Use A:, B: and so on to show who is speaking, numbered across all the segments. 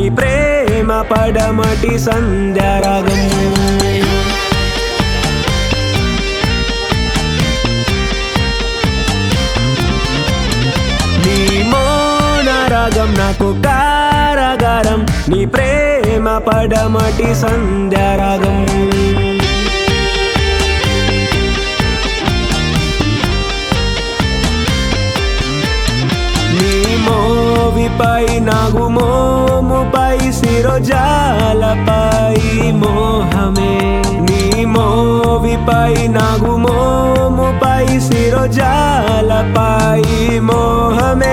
A: ప్రేమ పడమటి సంధ్యారాగం నీ మౌన రాగం నాకు కారాగారం నీ ప్రేమ పడమటి సంధ్యారాగం నీ మోవిపై నాగు మోముపై శిరోజాలపై మోహమే నీ మోవిపై నాగు మోముపై శిరోజాలపై మోహమే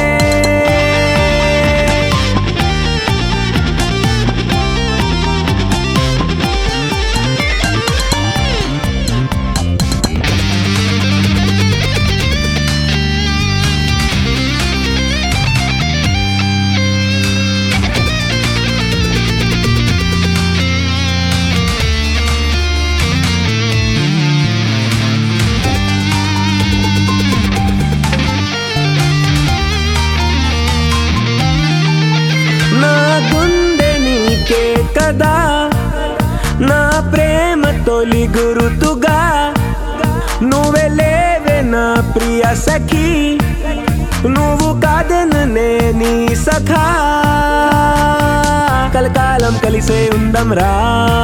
A: నా గుండె నీకే కదా నా ప్రేమ తొలి గురుతుగా నువ్వే లేవే నా ప్రియ సఖీ నువ్వు కాదననే నీ సఖా కలకాలం కలిసే ఉందం రా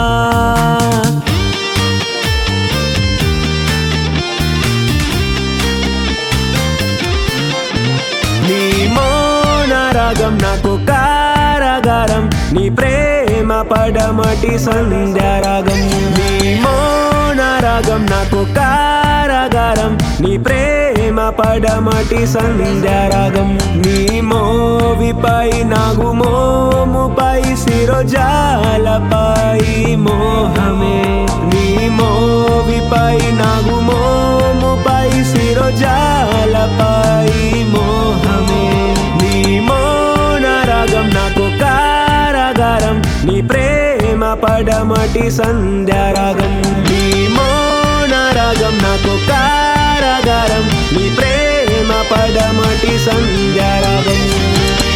A: నీ మౌన రాగం నాకు కారాగారం నీ ప్రేమ పడమటి సంధ్యారాగం నీ మౌన రాగం నాకు కారాగారం నీ ప్రేమ పడమటి సంధ్యారాగం నీ మోవిపై నాగు మోముపై శిరోజాలపై మోహమే నీ మోవిపై నాగు మోముపై శిరోజాలపై మోహమే నీ మౌన రాగం నాకు కారాగారం నీ ప్రేమ పడమటి సంధ్యారాగం నీ మౌన రాగం నాకు కారాగారం నీ ప్రేమ పడమటి సంధ్యారాగం